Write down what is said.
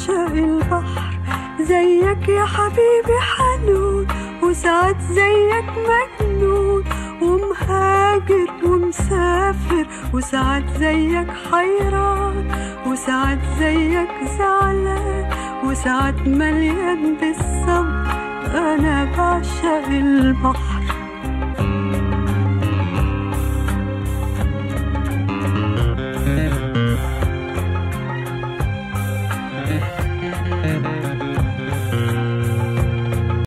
بعشق البحر زيك يا حبيبي حنون وساعات زيك مجنون ومهاجر ومسافر وساعات زيك حيران وساعات زيك زعلان وساعات مليان بالصبر أنا بعشق البحر